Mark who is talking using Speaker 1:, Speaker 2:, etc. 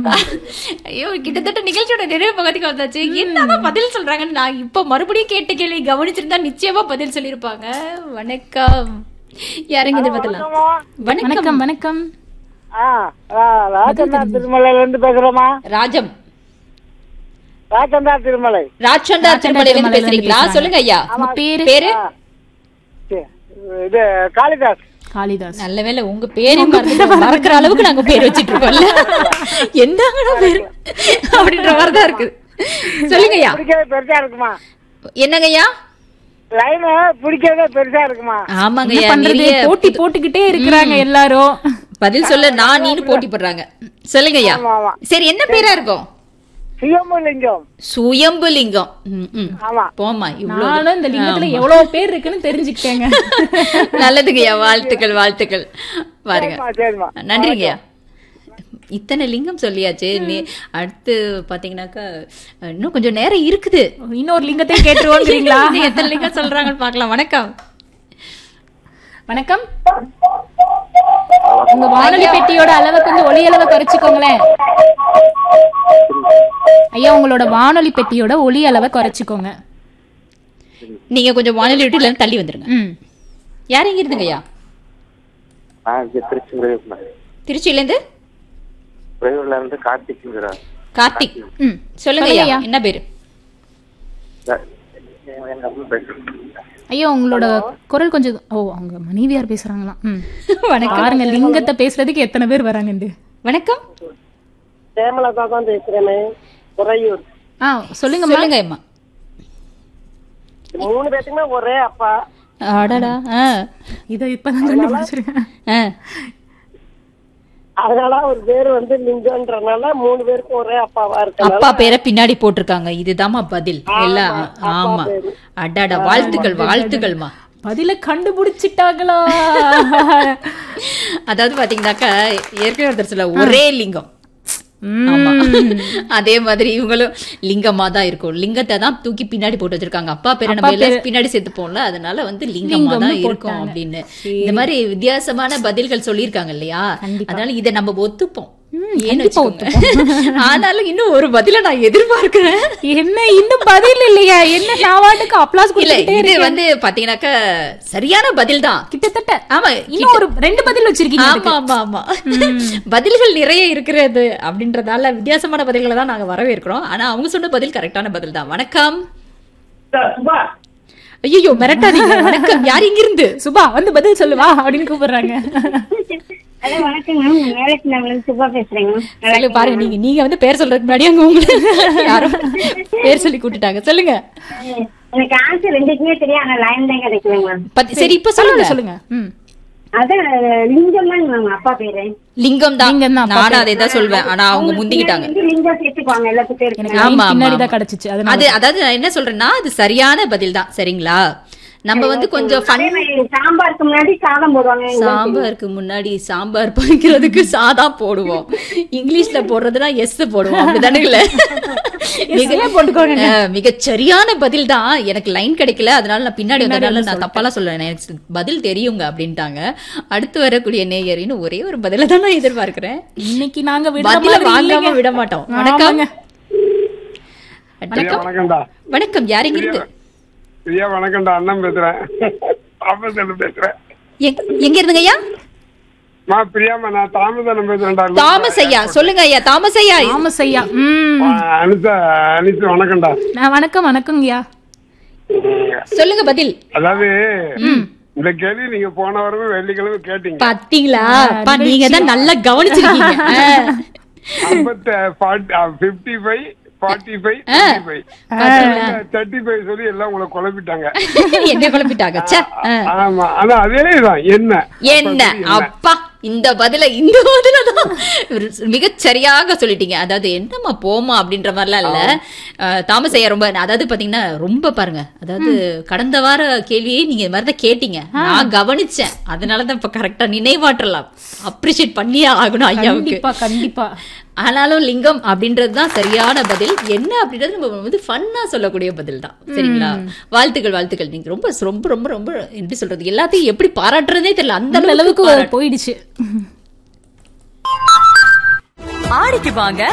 Speaker 1: ஐயோ கிட்டத்தட்ட நிகழ்ச்சியோட நிறைவு பகுதிக்கு வந்தாச்சு என்னதான் பதில் சொல்றாங்கன்னு நான் இப்ப மறுபடியும் கேட்ட கேள்வி கவனிச்சிருந்தா நிச்சயமா பதில் சொல்லிருப்பாங்க வணக்கம் யாருங்க இது பதிலாம் வணக்கம்
Speaker 2: வணக்கம் வணக்கம்
Speaker 3: ஆ ராஜந்தா திருமலையில இருந்து பேசுறோமா
Speaker 1: ராஜம்
Speaker 3: ராஜந்தா திருமலை
Speaker 1: ராஜ்சந்தா திருமலையில இருந்து பேசுறீங்களா சொல்லுங்க ஐயா
Speaker 2: உங்க பேரு
Speaker 1: பேரு
Speaker 3: சரி, இது காளிதாஸ்
Speaker 2: காளிதாஸ்
Speaker 1: நல்ல வேளை உங்க பேரே மறந்து மறக்கிற அளவுக்கு நாங்க பேர் வச்சிட்டு இருக்கோம்ல எந்தாங்கடா பேரு அப்படின்ற மாதிரி தான் இருக்கு சொல்லுங்க ஐயா
Speaker 3: பிடிக்கிறதே பெருசா இருக்குமா
Speaker 1: என்னங்க ஐயா
Speaker 3: லைன் பிடிக்கிறதே பெருசா இருக்குமா
Speaker 1: ஆமாங்க
Speaker 2: என்ன
Speaker 1: ஐயா
Speaker 2: பண்றது
Speaker 1: நிறைய
Speaker 2: போட்டி போட்டுக்கிட்டே இருக்கிறாங்க எல்லாரும்
Speaker 1: பதில் சொல்ல நான் நீனு போட்டி போடுறாங்க சொல்லுங்க ஐயா
Speaker 3: ஆமா, ஆமா.
Speaker 1: சரி என்ன பேரா இருக்கும்
Speaker 3: சுயம்புலிங்கம்
Speaker 1: சுயம்புலிங்கம் ம், ம்.
Speaker 3: ஆமா
Speaker 1: போமா இவ்வளவு
Speaker 2: நானும் இந்த லிங்கத்துல எவ்வளவு பேர் இருக்குன்னு தெரிஞ்சுக்கிட்டேங்க
Speaker 1: நல்லதுங்கய்யா வாழ்த்துக்கள் வாழ்த்துக்கள் பாருங்க
Speaker 3: சரிம்மா, சரிம்மா.
Speaker 1: நன்றிங்கய்யா இத்தனை லிங்கம் சொல்லியாச்சு நீ அடுத்து பாத்தீங்கன்னாக்கா இன்னும் கொஞ்சம் நேரம் இருக்குது
Speaker 2: இன்னொரு லிங்கத்தையும் கேட்டுருவோங்கிறீங்களா
Speaker 1: இன்னும் எத்தனை லிங்கம் சொல்றாங்கன்னு பார்க்கலாம் வணக்கம்
Speaker 2: வணக்கம் உங்க வானொலி பெட்டியோட அளவை கொஞ்சம் ஒலி அளவை குறைச்சிக்கோங்களேன் ஐயா உங்களோட வானொலி பெட்டியோட ஒலி அளவை குறைச்சிக்கோங்க
Speaker 1: நீங்க கொஞ்சம் வானிலை விட்டு இல்லைன்னா தள்ளி வந்துருங்க
Speaker 2: ம்
Speaker 1: யார் எங்க இருந்துங்கய்யா
Speaker 4: ஆ இங்க திருச்சி பிரயோஜனம்
Speaker 1: திருச்சியில இருந்து
Speaker 4: பிரயோஜனில் இருந்து கார்த்திக்ங்கிற
Speaker 1: கார்த்திக்
Speaker 2: ம்
Speaker 1: சொல்லுங்க
Speaker 2: சொல்லுங்க
Speaker 1: ஐயா
Speaker 2: ஐயா.
Speaker 1: என்ன பேரு
Speaker 4: எங்க அம்மா பேசுறேன்
Speaker 2: ஐயா உங்களோட குரல் கொஞ்சம் ஓ அவங்க மனைவியார் பேசுறாங்களாம் ம்
Speaker 1: வணக்கம்
Speaker 2: பாருங்க லிங்கத்தை பேசுறதுக்கு எத்தனை பேர் வராங்கண்டு
Speaker 1: வணக்கம்
Speaker 3: சேமலதா தான் பேசுறேனே குறையூர்
Speaker 2: ஆ சொல்லுங்க
Speaker 1: சொல்லுங்க அம்மா
Speaker 3: மூணு பேத்துக்குமே ஒரே அப்பா
Speaker 1: அடடா ஆ
Speaker 2: இதை இப்பதான் கண்டுபிடிச்சிருக்கேன்
Speaker 1: ஆ
Speaker 3: அதனால ஒரு பேர் வந்து லிங்கம்ன்றனால மூணு பேருக்கும் ஒரே அப்பாவா இருக்கு
Speaker 1: அப்பா பேரை பின்னாடி போட்டிருக்காங்க இதுதாம்மா பதில் எல்லாம் ஆமா அடாடா வாழ்த்துக்கள் வாழ்த்துக்கள்மா
Speaker 2: பதில கண்டுபிடிச்சிட்டாங்களா
Speaker 1: அதாவது பாத்தீங்கன்னாக்கா ஏற்கனவே ஒருத்தர் சொல்ல ஒரே லிங்கம்
Speaker 2: ம்.
Speaker 1: ஆமா அதே மாதிரி இவங்களும் லிங்கமா தான் இருக்கும் லிங்கத்தை தான் தூக்கி பின்னாடி போட்டு வச்சிருக்காங்க அப்பா பேரை நம்ம எல்லாம் பின்னாடி சேர்த்துப்போம்ல அதனால வந்து லிங்கமா தான் இருக்கும் அப்படின்னு இந்த மாதிரி வித்தியாசமான பதில்கள் சொல்லியிருக்காங்க இல்லையா அதனால இதை நம்ம ஒத்துப்போம் ஏன்னு வச்சுக்கோங்க ஆனாலும் இன்னும் ஒரு பதில நான் எதிர்பார்க்கிறேன்
Speaker 2: என்ன இன்னும் பதில் இல்லையா என்ன நான் வாட்டுக்கு அப்ளாஸ்
Speaker 1: இல்ல
Speaker 2: கொடுத்துட்டே
Speaker 1: இது வந்து பாத்தீங்கன்னாக்கா சரியான பதில் தான்
Speaker 2: கிட்டத்தட்ட
Speaker 1: ஆமா
Speaker 2: இன்னும் ஒரு ரெண்டு பதில் வச்சிருக்கீங்க
Speaker 1: ஆமா ஆமா ஆமா பதில்கள் நிறைய இருக்கிறது அப்படின்றதால வித்தியாசமான பதில்களை தான் நாங்க வரவேற்கிறோம் ஆனா அவங்க சொன்ன பதில் கரெக்டான பதில் தான் வணக்கம் ஐயோ மிரட்டாதீங்க வணக்கம் யார் இங்க இருந்து
Speaker 2: சுபா வந்து பதில் சொல்லுவா அப்படின்னு கூப்பிடுறாங்க
Speaker 5: ஹலோ வணக்கம் மேம் நான் வேலைக்கு நான் சுபா பேசுறேங்க
Speaker 1: சொல்லு பாருங்க நீங்க நீங்க வந்து பேர் சொல்றதுக்கு முன்னாடி அங்க உங்களுக்கு யாரோ பேர் சொல்லி கூட்டிட்டாங்க சொல்லுங்க
Speaker 5: எனக்கு ஆன்சர் ரெண்டுக்குமே தெரியும் ஆனா லைன் தான் கிடைக்கலங்க மேம்
Speaker 1: பத்தி- சரி இப்ப சொல்லுங்க
Speaker 2: சொல்லுங்க ம்
Speaker 5: அதான் லிங்கம் தான் மேம் அப்பா பேரு
Speaker 1: லிங்கம் தான்
Speaker 2: லிங்கம் தான்,
Speaker 1: நானும் அதை தான் சொல்வேன் ஆனா அவங்க முந்திக்கிட்டாங்க
Speaker 5: வந்து லிங்கம் சேர்த்துக்குவாங்க எல்லாத்துக்கும்
Speaker 2: எனக்கு
Speaker 5: இருக்கு
Speaker 2: line
Speaker 1: ஆமா,
Speaker 2: பின்னாடி
Speaker 1: ஆமா.
Speaker 2: தான் கிடைச்சிச்சு அதனால
Speaker 1: அது அதாவது நான் என்ன சொல்றேன்னா அது சரியான பதில் தான் சரிங்களா நம்ம வந்து கொஞ்சம் ஃபன்
Speaker 5: அதே மாதிரி சாம்பாருக்கு முன்னாடி சாதம் போடுவாங்க
Speaker 1: சாம்பாருக்கு முன்னாடி சாம்பார் பறிக்கிறதுக்கு சாதா போடுவோம் இங்கிலீஷ்ல போடுறதுனா எஸ் போடுவோம் அப்படிதானுங்களே மிக போட்டுக்கோங்க மிகச் சரியான பதில் தான் எனக்கு லைன் கிடைக்கல அதனால நான் பின்னாடி வந்ததுனால நான் தப்பாலாம் சொல்றேன் எனக்கு பதில் தெரியுங்க அப்படின்ட்டாங்க அடுத்து வரக்கூடிய நேயரின்னு ஒரே ஒரு பதில தான் நான் எதிர்பார்க்கிறேன்
Speaker 2: இன்னைக்கு நாங்க விடுற
Speaker 1: பதில
Speaker 2: மாதிரி
Speaker 1: வாங்காம
Speaker 2: இல்லைங்க.
Speaker 1: விட மாட்டோம் வணக்கம்
Speaker 2: ஆமாங்க.
Speaker 1: வணக்கம்
Speaker 6: வணக்கம்டா
Speaker 1: வணக்கம் யாருங்க இருந்து
Speaker 6: ஐயா வணக்கம்டா அண்ணன் பேசுறேன் தாமதன் பேசுறேன்
Speaker 1: எங்க- எங்க இருந்துங்க ஐயா
Speaker 6: மா பிரியாமா நான் தாமதன் பேசுறேன்டா
Speaker 1: தாமஸ் ஐயா சொல்லுங்க ஐயா தாமஸ் ஐயா
Speaker 2: தாமஸ் ஐயா ம்
Speaker 6: ஆ, அனிதா அனித்து வணக்கம்டா
Speaker 2: நான் வணக்கம் வணக்கங்கய்யா
Speaker 1: சொல்லுங்க பதில்
Speaker 6: அதாவது இந்த கேள்வி நீங்க போன வாரமே வெள்ளிக்கிழமை கேட்டீங்க
Speaker 1: பாத்தீங்களா அப்பா, நீங்க தான் நல்லா கவனிச்சிருக்கீங்க ஆ.
Speaker 6: ஐம்பத்தி fifty five forty five five thirty five சொல்லி எல்லாம் உங்களை குழப்பிட்டாங்க
Speaker 1: என்ன குழப்பிட்டாங்க ச்சே. ஆ.
Speaker 6: ஆமா ஆனா அதேதான் என்ன
Speaker 1: என்ன அப்பா இந்த பதில இந்த பதில தான் மிகச் சரியாக சொல்லிட்டீங்க அதாவது என்னம்மா போமா அப்படின்ற மாதிரிலாம் இல்ல அஹ், தாமஸ் ஐயா ரொம்ப அதாவது பாத்தீங்கன்னா ரொம்ப பாருங்க அதாவது கடந்த வார கேள்வியே நீங்க இந்த மாதிரி தான் கேட்டீங்க நான் கவனிச்சேன் அதனாலதான் இப்ப கரெக்டா நினைவாற்றலாம் அப்ரிஷியேட் பண்ணியே ஆகணும் ஐயாவுக்கு
Speaker 2: கண்டிப்பா கண்டிப்பா
Speaker 1: ஆனாலும் லிங்கம் அப்படின்றது தான் சரியான பதில் என்ன அப்படின்றது நம்ம வந்து ஃபன்னா சொல்லக்கூடிய பதில் தான் சரிங்களா வாழ்த்துக்கள் வாழ்த்துக்கள் நீங்க ரொம்ப ரொம்ப ரொம்ப ரொம்ப எப்படி சொல்றது எல்லாத்தையும் எப்படி பாராட்டுறதே தெரியல அந்த
Speaker 2: அந்த
Speaker 1: அளவுக்கு
Speaker 2: அளவுக்கு போயிடுச்சு
Speaker 7: ஆடிக்கு வாங்க